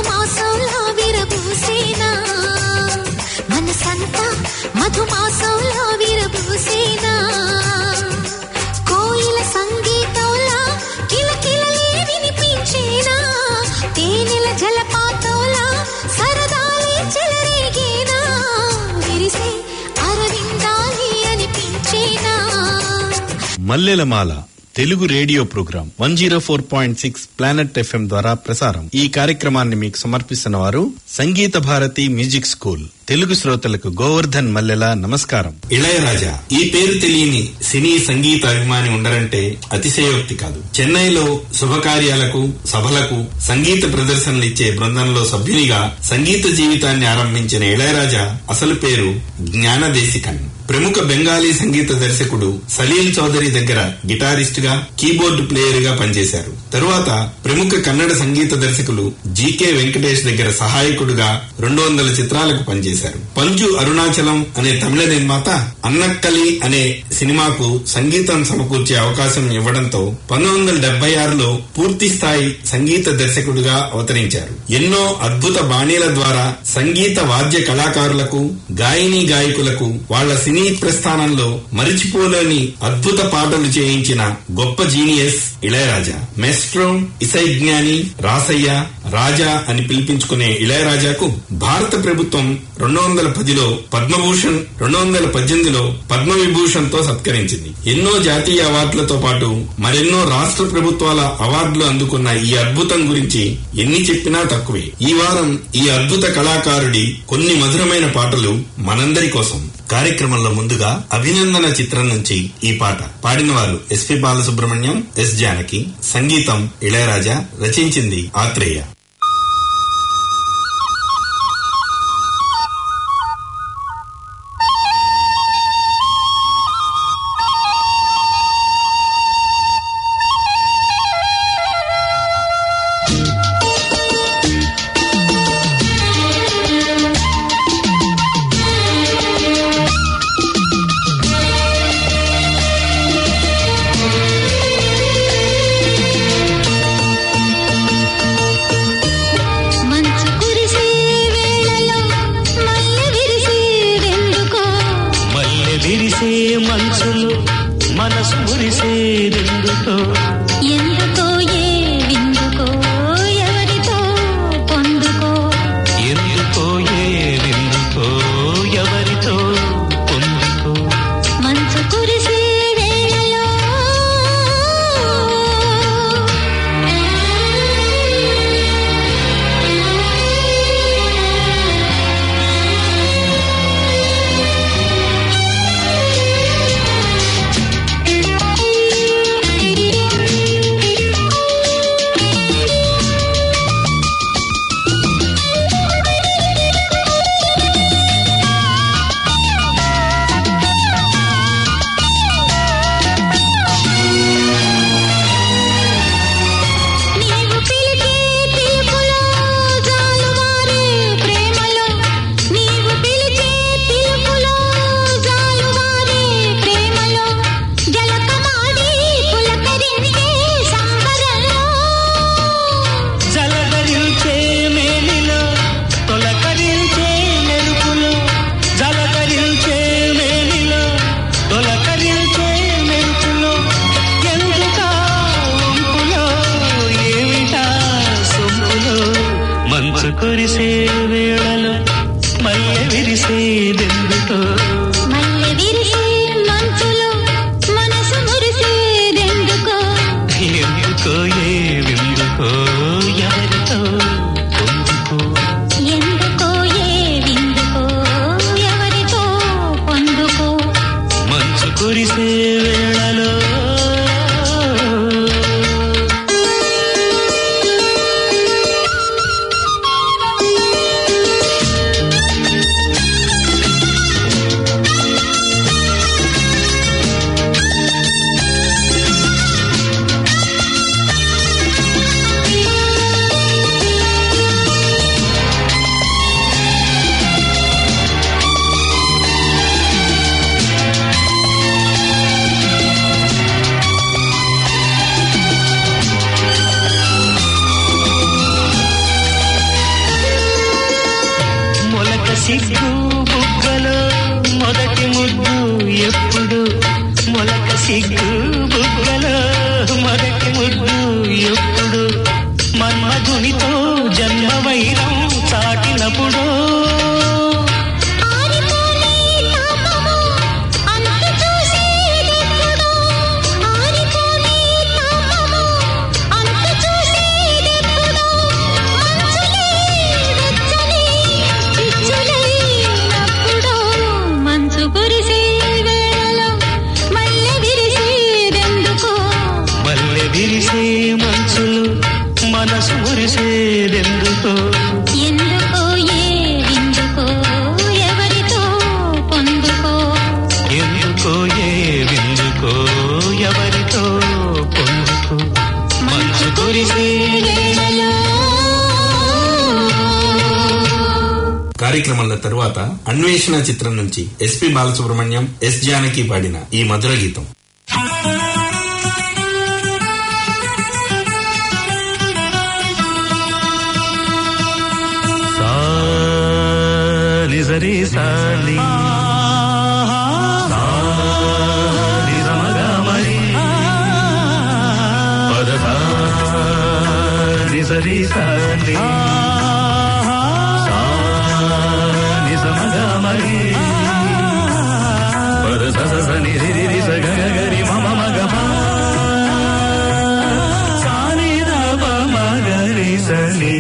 మధుమాసంలా విరబూసేనా మనసంతా మధుమాసంలా విరబూసేనా కోయిల సంగీతంలా కిలకిలలే వినిపించేనా తేనెల జలపాతంలా సరదాలే చెలరేగేనా విరిసే అరవిందాలి అనిపించేనా మల్లెలమాల Telugu radio program one zero four point six planet FM ద్వారా ప్రసారం ఈ కార్యక్రమాన్ని మీకు సమర్పిస్తున్న వారు సంగీత భారతి మ్యూజిక్ స్కూల్ తెలుగు శ్రోతలకు గోవర్ధన్ మల్లెల నమస్కారం ఇళయరాజా ఈ పేరు తెలియని సినీ సంగీత అభిమాని ఉండరంటే అతిశయోక్తి కాదు చెన్నైలో శుభకార్యాలకు సభలకు సంగీత ప్రదర్శనలు ఇచ్చే బృందంలో సభ్యునిగా సంగీత జీవితాన్ని ఆరంభించిన ఇళయరాజా అసలు పేరు జ్ఞానదేశికన్ ప్రముఖ బెంగాలీ సంగీత దర్శకుడు సలీల్ చౌదరి దగ్గర గిటారిస్ట్ గా కీబోర్డ్ ప్లేయర్ గా పనిచేశారు తరువాత ప్రముఖ కన్నడ సంగీత దర్శకులు జీకే వెంకటేష్ దగ్గర సహాయకుడుగా రెండు వందల చిత్రాలకు పనిచేశారు పంజు అరుణాచలం అనే తమిళ నిర్మాత అన్నక్కలి అనే సినిమాకు సంగీతం సమకూర్చే అవకాశం ఇవ్వడంతో పంతొమ్మిది వందల డెబ్బై ఆరులో పూర్తి స్థాయి సంగీత దర్శకుడిగా అవతరించారు ఎన్నో అద్భుత బాణీల ద్వారా సంగీత వాద్య కళాకారులకు గాయని గాయకులకు వాళ్ల సినీ ప్రస్థానంలో మరిచిపోలేని అద్భుత పాటలు చేయించిన గొప్ప జీనియస్ ఇళయరాజా మెస్ట్రో ఇసైజ్ఞాని రాసయ్య రాజా అని పిలిపించుకునే ఇళయరాజాకు భారత ప్రభుత్వం రెండు వందల పదిలో పద్మభూషణ్ రెండు వందల పద్దెనిమిదిలో పద్మవిభూషణ్ తో సత్కరించింది ఎన్నో జాతీయ అవార్డులతో పాటు మరెన్నో రాష్ట్ర ప్రభుత్వాల అవార్డులు అందుకున్న ఈ అద్భుతం గురించి ఎన్ని చెప్పినా తక్కువే ఈ వారం ఈ అద్భుత కళాకారుడి కొన్ని మధురమైన పాటలు మనందరి కోసం కార్యక్రమంలో ముందుగా అభినందన చిత్రం నుంచి ఈ పాట పాడిన వారు ఎస్పి బాలసుబ్రహ్మణ్యం ఎస్ జానకి సంగీతం ఇళయరాజా రచించింది ఆత్రేయ మంచు కురిసే వేళలో మల్లె విరిసేదెందుకో మల్లె విరిసే మనసులు మనసు మురిసేదెందుకో ఎందుకో ఏ విందుకో ఎవరితో పొందుకో ఎందుకో ఏదెందుకో ఎవరితో పొందుకో మంచు కురిసే వేళలో నీవు పిలిచే పిలుపులో జాలువారే ప్రేమలో నీవు పిలిచే పిలుపులో జాలువారే ప్రేమలో జలకమాడి పులకరించే సంబరంలో జలధరించే మేనిలో తొలకరించే మెరుపులో జలధరించే మేనిలో తొలకరించే మెరుపులో ఎందుకా వంపులో ఏమిటా సొమ్ములో మంచు కురిసే వేళలో మల్లె విరిసేదెందుకో మల్లె విరిసే మంచులో మనసు మురిసేదెందుకో ఎందుకో ఏవెందుకో ఎవరితో పొందుకో ఎందుకో ఏ విందుకో ఎవరితో పొందుకో మంచు కురిసే వేళలో ఆ సిగ్గు బుగ్గలో మొదటి ముద్దు ఎప్పుడు మన్మధునితో జన్మ వైరం చాటినప్పుడు ఆరిపోని తాపము అంతు చూసేదెప్పుడు ఆరిపోని తాపము అంతు చూసేదెప్పుడు మంచులే వెచ్చని చిచ్చులైనప్పుడు మంచు కురిసే వేళలో మల్లె విరిసేదెందుకో మల్లె విరిసే మంచులు మనసు మురిసేదెందుకో ఎందుకో ఏవిందుకో ఎవరితో పొందుకో ఎందుకో ఏ విందుకో ఎవరితో పొందుకో మంచు కురిసే వేళలో కార్యక్రమాల తరువాత అన్వేషణ చిత్రం నుంచి ఎస్పి బాలసుబ్రహ్మణ్యం ఎస్ జానకి పాడిన ఈ మధుర గీతం నిజరి సాలి నిజరి సాలి నిజమగా మరి పద స స స ని రి రి రి స గ గ గ రి మ మ మ గ ప సా ని ద ప మ గ రి స ని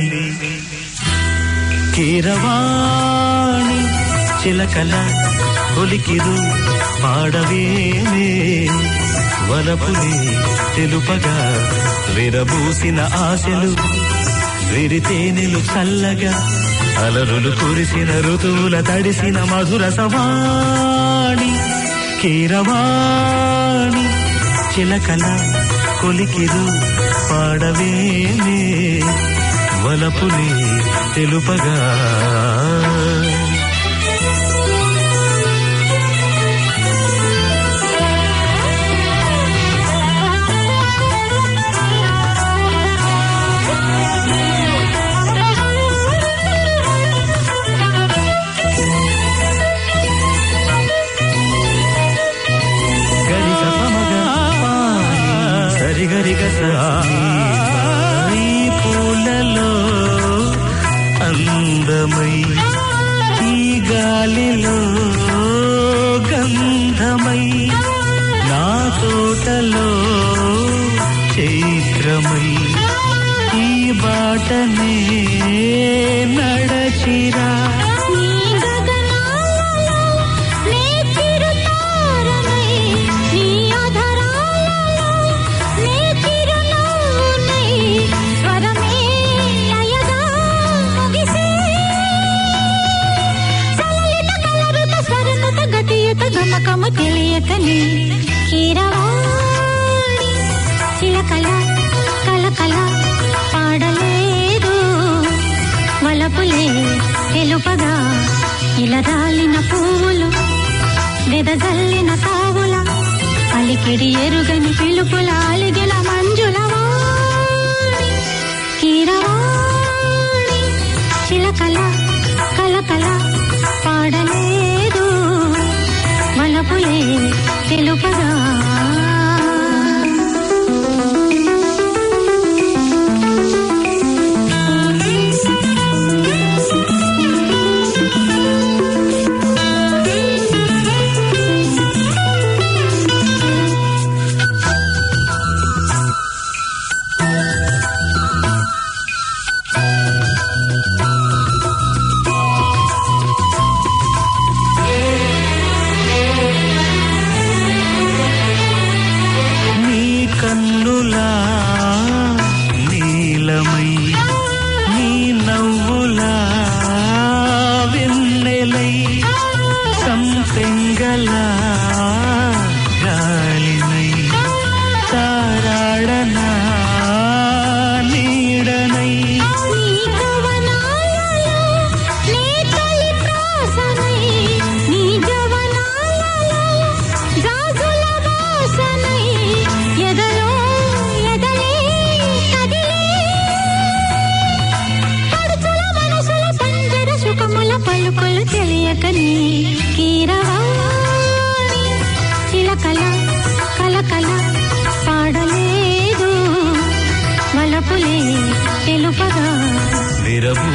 కీరవాణి చిలకల ఒలికిరు పాడవేమే వలపుని తెలుపగా విరబూసిన ఆశలు విరితేనెలు చల్లగా అలరులు కురిసిన ఋతువుల తడిసిన మధుర సవాణి కీరవాణి చిలకల కొలికిరు పాడవేమే వలపుని తెలుపగా గరిక పమగ పాని సరి గరిక సాయి పూలలో అందమై ఈ గాలిలో గంధమై నా తోటలో చైత్రమై ఈ బాటనే నడచిరా నీ గగనాలలో నే చిరుతారనై నీ అధరాలలో నే చిరునవ్వునై స్వరమే లయగా ముగిసే సలలిత కలరుత స్వరనుత గతియుత గమకము తెలియకని కీరవాణి చిలకల కలకల పాడలేదు వలపులే తెలుపగా ఇలా రాలిన పువ్వులు వెదజల్లిన తావుల పలికిడి ఎరుగని పిలుపుల అలిగిన మంజుల వాణి కీరవాణి చిలకల కలకల పాడలేదు వలపులే తెలుపగా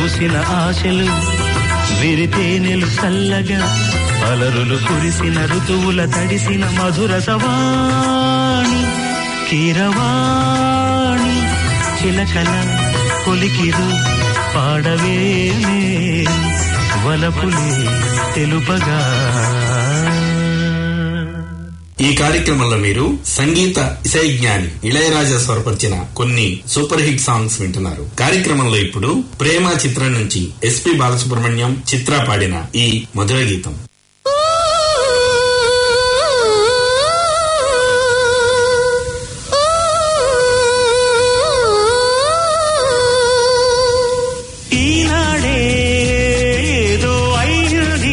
విరబూసిన ఆశలు విరితేనెలు చల్లగా అలరులు కురిసిన ఋతువుల తడిసిన మధుర సవాణి కీరవాణి చిలకల కొలికిరు పాడవేమే వలపులే తెలుపగా ఈ కార్యక్రమంలో మీరు సంగీత ఇసైజ్ఞాని ఇళయరాజా స్వరపరిచిన కొన్ని సూపర్ హిట్ సాంగ్స్ వింటున్నారు కార్యక్రమంలో ఇప్పుడు ప్రేమ చిత్రం నుంచి ఎస్పి బాలసుబ్రహ్మణ్యం చిత్ర పాడిన ఈ మధుర గీతం ఈనాడే ఏదో అయ్యింది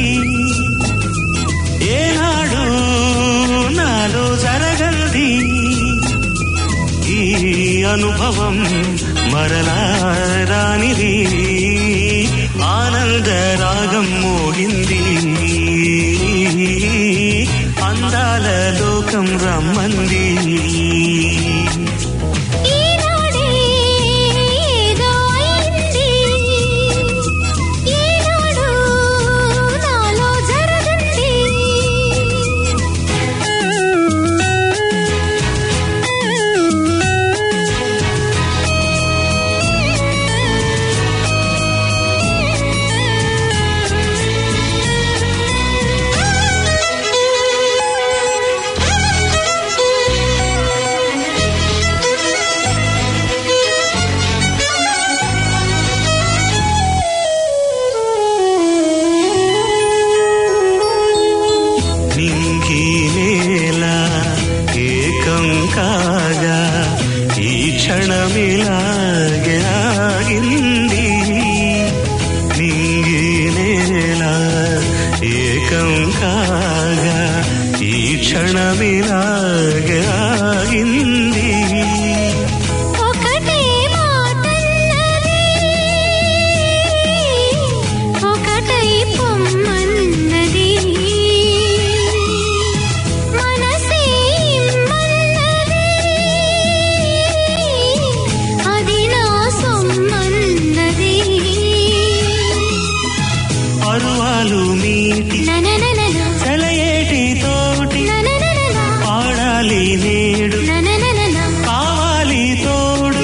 ఏనాడు నాలో జరగంది ఈ అనుభవం మరలా రానిది ఆనంద రాగం మోగింది అందాల లోకం రమ్మంది ఈనాడే ఏదో అయింది ఈనాడు నాలో జరగంది నింగి నేల ఏకం కాగా ఈ క్షణమిలాగే ఆగింది నింగి నేల ఏకం కాగా ఈ క్షణమిలాగే ఆగింది ఒకటే మాటన్నది ఒకటై పొమ్మన్నది మనసే ఇమ్మన్నది అది నా సొమ్మన్నది పరువాలు మీటి ననననన సెలయేటి తోటి ననననన పాడాలి నేడు ననననన కావాలి తోడు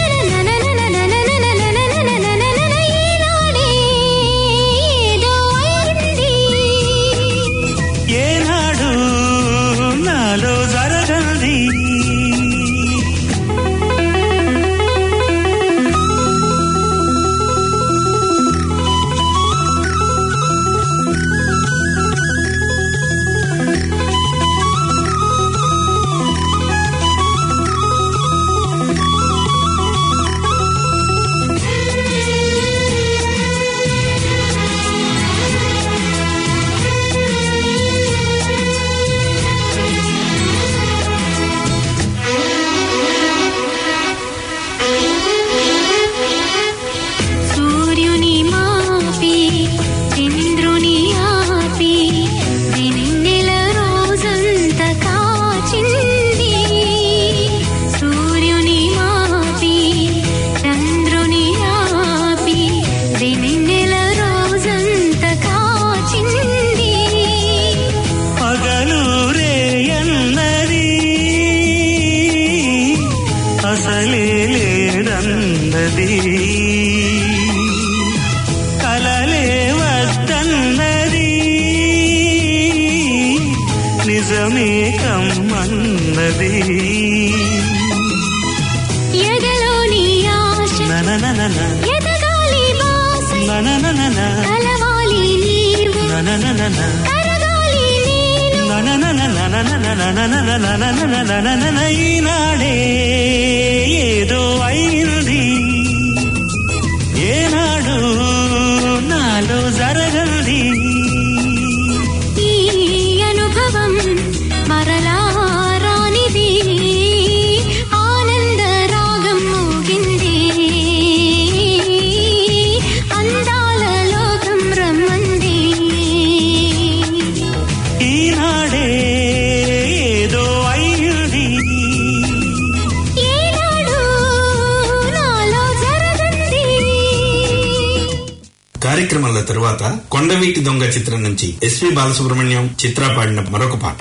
ఏనాడు నాలో జరగంది సూర్యుని మాపి చంద్రుని ఆపి వెన్నెల రోజంత కాచింది సూర్యుని మాపి చంద్రుని ఆపి వెన్నెల రోజంత కాచింది పగలు రేయన్నది అసలే లేదన్నది కలలే వద్దన్నది నిజమే కమ్మన్నది ఎదలోని ఆశ ననననన ఎదగాలి బాస ననననన కలవాలి నీవు ననననన కరగాలి నేను ఈనాడే ఏదో అయింది ఏనాడు నాలో జరగంది ఈ అనుభవం మరలా రానిది ఆనంద రాగం మోగింది అందాల లోకం రమ్మంది ఈనాడే ఏదో అయింది ఈనాడు కార్యక్రమంలో తరువాత కొండవీటి దొంగ చిత్రం నుంచి ఎస్పి బాలసుబ్రహ్మణ్యం చిత్ర పాడిన మరొక పాట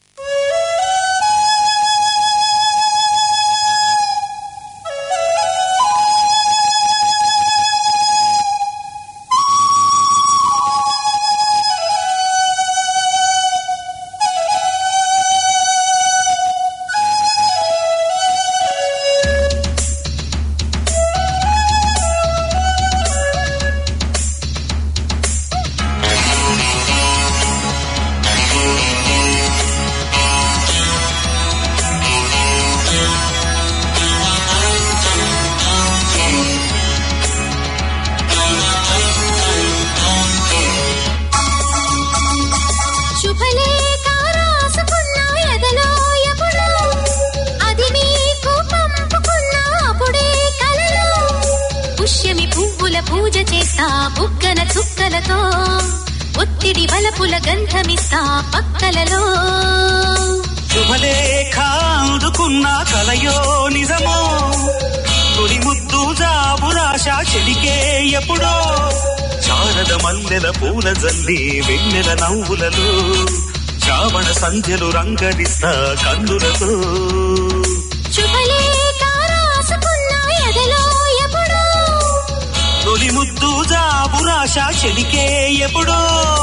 శుభలేఖ రాసుకున్న ఎదలో ఎప్పుడో అది మీకు పంపుకున్న అప్పుడే కలలో పుష్యమి పువ్వుల పూజ చేస్తా బుగ్గన చుక్కలతో ఒత్తిడి వలపుల గంధమిస్తా పక్కలలో శుభలేఖ అందుకున్న కలయో నిజమో తొలి ముద్దు జాబురాశ చెలికే ఎప్పుడో శారద మల్లెల పూల జల్లి వెన్నెల నవ్వులలో శ్రావణ సంధ్యలు రంగడిస్తా కన్నులతో శుభలేఖ రాసుకున్న ఎదలో ఎప్పుడో తొలి ముద్దు జాబురాశ చెలికే ఎప్పుడో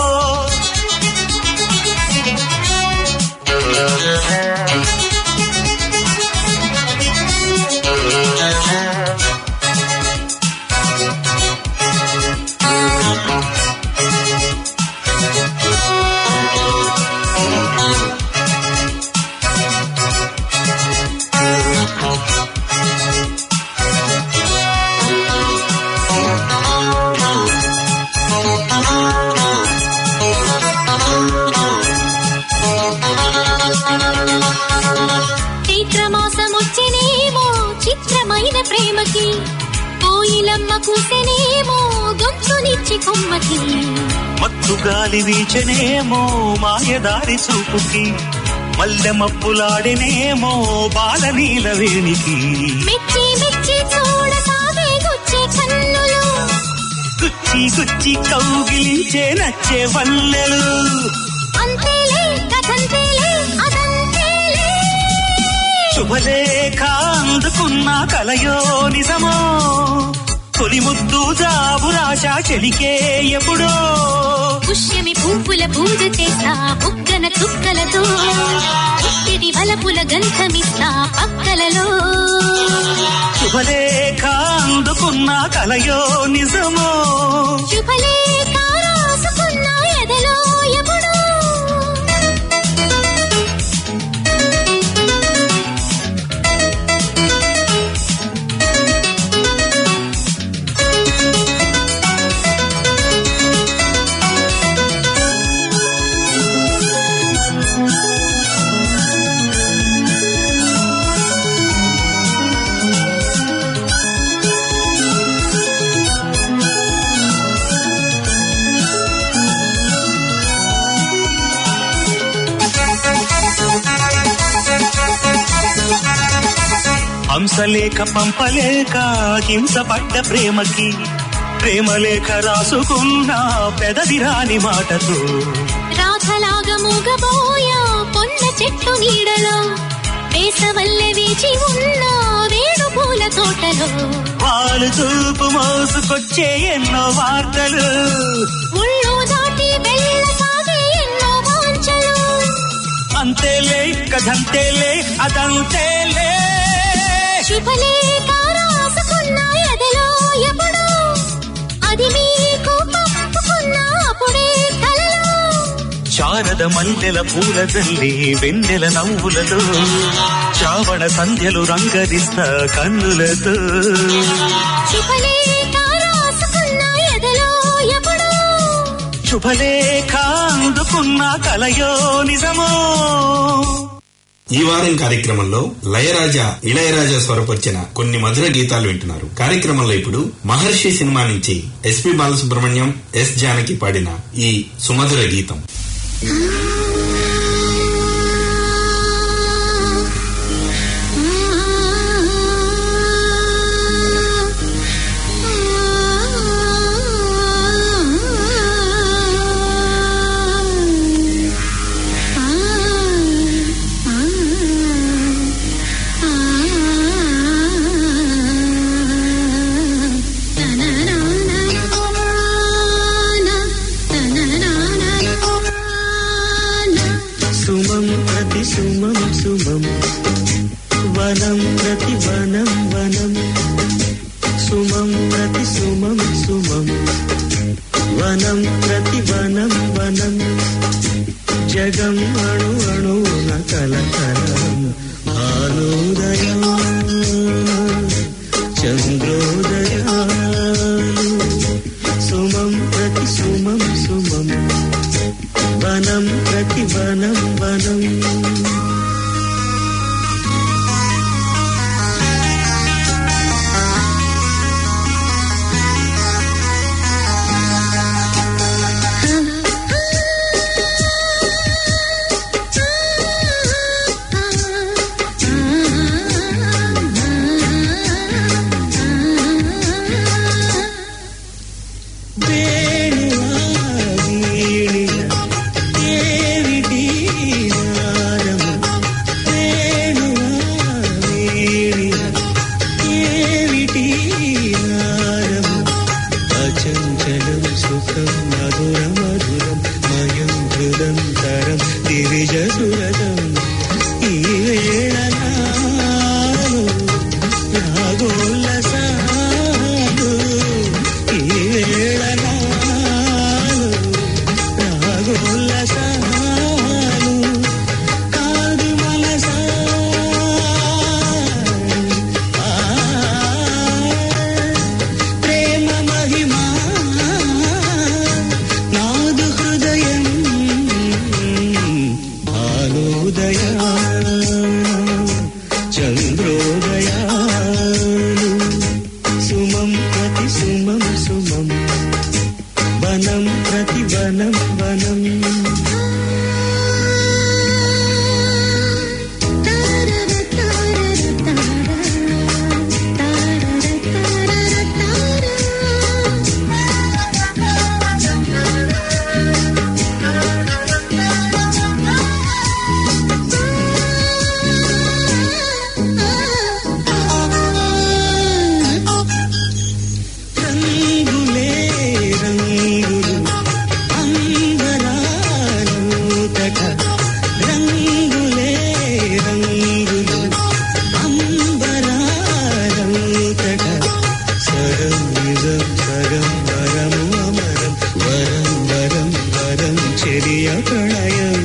చైత్రమాసమొచ్చినేమో చిత్రమైన ప్రేమకి కోయిలమ్మ కూసెనేమో గొంతునిచ్చి కొమ్మకి మత్తు గాలి వీచనేమో మాయదారి చూపుకి మల్లె మబ్బులాడినేమో బాల నీల వేణికి మెచ్చి మెచ్చి చూడసాగే గుచ్చే కన్నులు గుచ్చి గుచ్చి కౌగిలించే నచ్చే వల్లెలు అంతేలే కథంతేలే అదంతేలే శుభలేఖ అందుకున్న కలయో నిజమో తొలి ముద్దు జాబురాశ చెలికే ఎప్పుడో పుష్యమి పువ్వుల పూజ చేస్తా బుగ్గన చుక్కలతో ఒత్తిడి వలపుల గంధమిస్తా పక్కలలో శుభలేఖ అందుకున్న కలయో నిజమో శుభలేఖ రాసుకున్న ఎదలో ఎప్పుడో హంసలేఖ పంపలేక హింసపడ్డ ప్రేమకి ప్రేమలేఖ రాసుకున్న పెదవి రాని మాటతో రాధలాగా మూగబోయా పొన్న చెట్టు నీడలో వేసవల్లె వేచి ఉన్న వేణు పూల తోటలో వాళ్ళు చూపు మోసుకొచ్చే ఎన్నో వార్తలు ముళ్ళు దాటి వెళ్ళసాగే ఎన్నో వాంఛలు అంతేలే కథంతేలే అదంతేలే శుభలేఖ రాసుకున్న ఎదలో ఎప్పుడో అది మీకు పంపుకున్న అప్పుడే కలలో శారద మల్లెల పూల జల్లి వెన్నెల నవ్వులతో శ్రావణ సంధ్యలు రంగరిస్తా కన్నులతో శుభలేఖ రాసుకున్న ఎదలో ఎప్పుడో శుభలేఖ అందుకున్న కలయో నిజమో ఈ వారం కార్యక్రమంలో లయరాజా ఇళయరాజా స్వరపరిచిన కొన్ని మధుర గీతాలు వింటున్నారు కార్యక్రమంలో ఇప్పుడు మహర్షి సినిమా నుంచి ఎస్పి బాలసుబ్రహ్మణ్యం ఎస్ జానకి పాడిన ఈ సుమధుర గీతం ఆ వనం ప్రతి వనం వనం సుమం ప్రతి సుమం సుమం వనం ప్రతి వనం వనం జగం అణు అణువున కలకలం భానుదయం చంద్రోదయాలు సుమం ప్రతి సుమం సుమం వనం ప్రతి వనం వనం అచంచలం సుఖం మధుర మధురం మయం హృదంతరం దివిజ సురతం ఈ వేళ నాలో రాగోల్లసాలు ఈ వేళ నాలో రాగోల్లసాలు కాదు మనసా ఆ ప్రేమ మహిమా నాదు హృదయం భానుదయా చంద్రోదయాలు సుమం ప్రతి సుమం సుమం వనం ప్రతి వనం వనం రంగులే రంగులు అంబరాలు తట రంగులే రంగులు అంబరాలు తట సరం నిజం సరం వరము అమరం వరం వరం వరం చెరియ ప్రణయం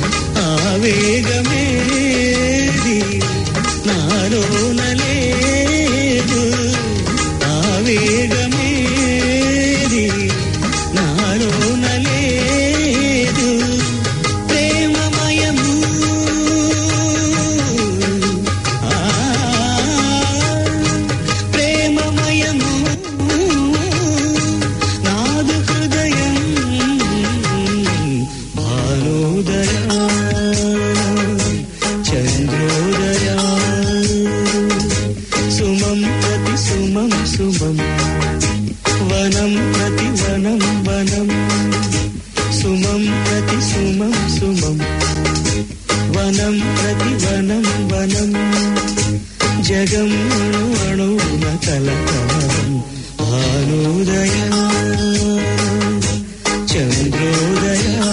ఆవేగమేది నాలోన లేదు ఆవేగమేది నాలోన లేదు ప్రేమమయము ఆ ప్రేమమయము నాదు హృదయం భానుదయా చంద్రోదయా సుమం ప్రతి సుమం సుమం వనం ప్రతి వనం వనం సుమం ప్రతి సుమం సుమం వనం ప్రతి వనం వనం జగం అణు అణువున కలకలం భానుదయా చంద్రోదయా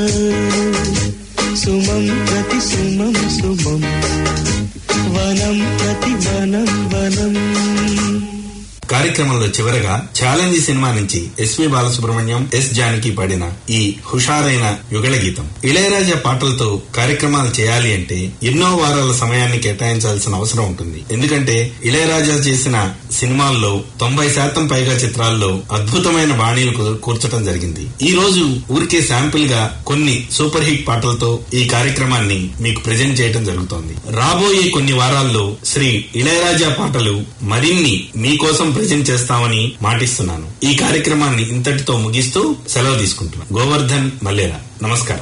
సుమం ప్రతి సుమం సుమం వనం ప్రతి వనం వనం కార్యక్రమంలో చివరగా ఛాలెంజ్ సినిమా నుంచి ఎస్వి బాలసుబ్రహ్మణ్యం ఎస్ జానకి పాడిన ఈ హుషారైన యుగళ గీతం ఇళయరాజా పాటలతో కార్యక్రమాలు చేయాలి అంటే ఎన్నో వారాల సమయాన్ని కేటాయించాల్సిన అవసరం ఉంటుంది ఎందుకంటే ఇళయరాజా చేసిన సినిమాల్లో తొంభై శాతం పైగా చిత్రాల్లో అద్భుతమైన బాణీలు కు- కూర్చడం జరిగింది ఈ రోజు ఊరికే శాంపిల్ గా కొన్ని సూపర్ హిట్ పాటలతో ఈ కార్యక్రమాన్ని మీకు ప్రజెంట్ చేయడం జరుగుతోంది రాబోయే కొన్ని వారాల్లో శ్రీ ఇళయరాజా పాటలు మరిన్ని మీకోసం ప్రజెంట్ చేస్తామని మాటిస్తున్నాను ఈ కార్యక్రమాన్ని ఇంతటితో ముగిస్తూ సెలవు తీసుకుంటున్నాను గోవర్ధన్ మల్లేరా నమస్కారం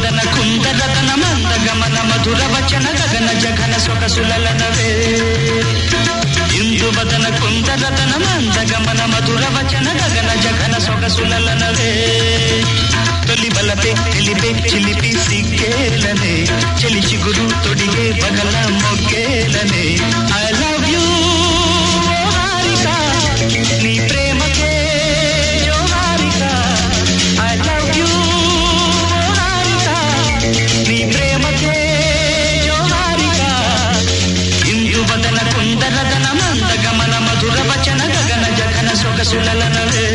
వదన కుందరతన మంద గమన మధుర వచన గగన జగన సొగసులనవే ఇందు వదన కుందరతన మంద గమన మధుర వచన గగన జగన సొగసులనవే తొలి బలపే తెలిపే చిలిపి సిగ్గేలనే చెలి చిగురు తొడిగే పగల మొగ్గేలనే ఐ లవ్ యూ హారిక నీ ప్రేమకే జోహారిక ఐ లవ్ యూ హారిక నీ ప్రేమకే జోహారిక ఇందు వదన కుందరదన మంద గమన మధుర వచన గగన జగన సొగసులనవే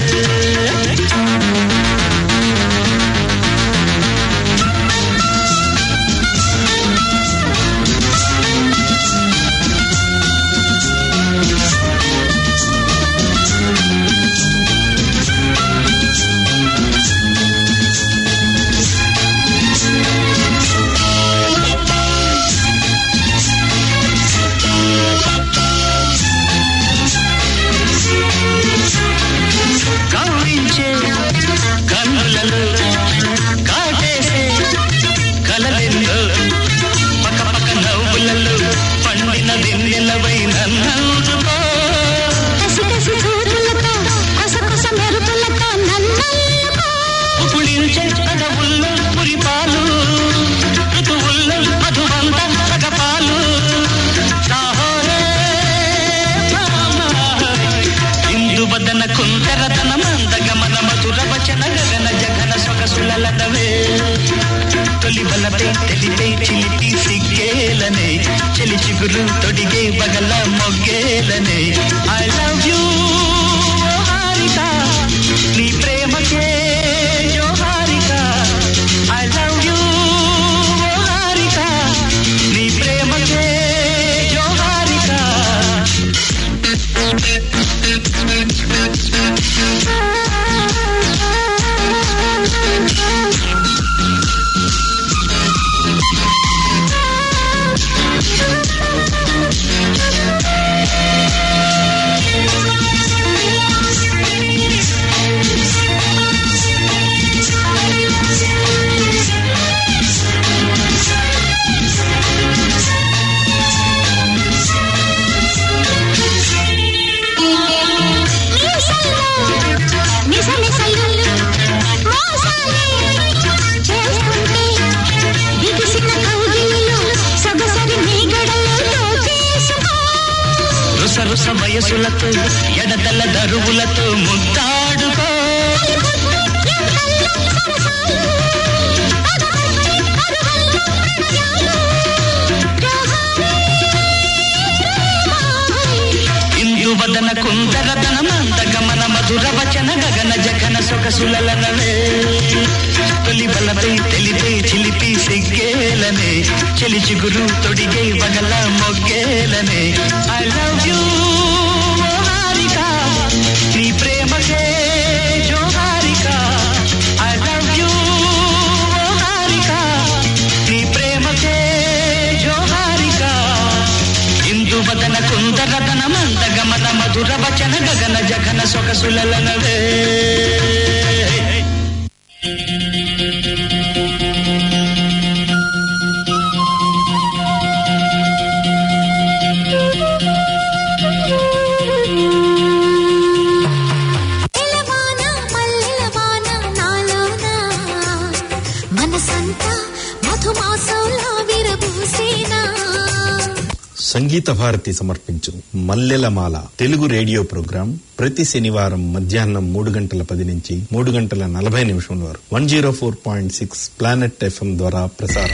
కవ్వించే కన్నులలో కాటేసే కలలెల్లో పక్క పక్క నవ్వులలో పండిన వెన్నెలవై నన్నందుకో కసి కసి చూపులతో కొస కొస మెరుపులతో నన్నల్లుకో పులించే అడవుల్లో పురిపాలు ఋతువుల్లో మధువంత సగపాలు సాహోరే ఇందు బదన కుందరతన మంద గమన మధుర వచన గగన జగన సొగసులనవే తొలి బలపై తెలిపే చిలిపి సిగ్గేలనే చెలి చిగురు తొడిగే బగల మొగ్గేలనే ఐ లవ్ యూ హారిక నీ ప్రేమకే జోహారిక ఐ లవ్ యూ హారిక నీ ప్రేమకే జోహారిక మిసమిసలు మోసాలే చేస్తుంటే బిగిసిన కౌగిలిలో సొగసరి మీగడలో దోచేసుకో రుస రుస వయసులతో ఎడదల దరువులతో ముద్దాడుకో ఇందు వదన కుందరదన మంద గమన మధుర వచన గగన జగన సొగసులనవే తొలి బలపై తెలిపే చిలిపి సిగ్గేలనే చెలి చిగురు తొడిగే వగల మొగ్గేలనే ఐ లవ్ యూ హారిక నీ ప్రేమకే జోహారిక ఐ లవ్ యూ హారిక నీ ప్రేమకే జోహారిక ఇందు వదన కుందరదన మంద గమన మధుర వచన గగన జగన సొగసులనవే ఎలవాన మల్లెలవాన నాలోన మనసంతా మధుమాసంలా విరబూసేనా సంగీత భారతి సమర్పించు మల్లెలమాల తెలుగు రేడియో ప్రోగ్రాం ప్రతి శనివారం మధ్యాహ్నం మూడు గంటల పది నుంచి మూడు గంటల నలభై నిమిషం వరకు one zero four point six planet FM ద్వారా ప్రసారం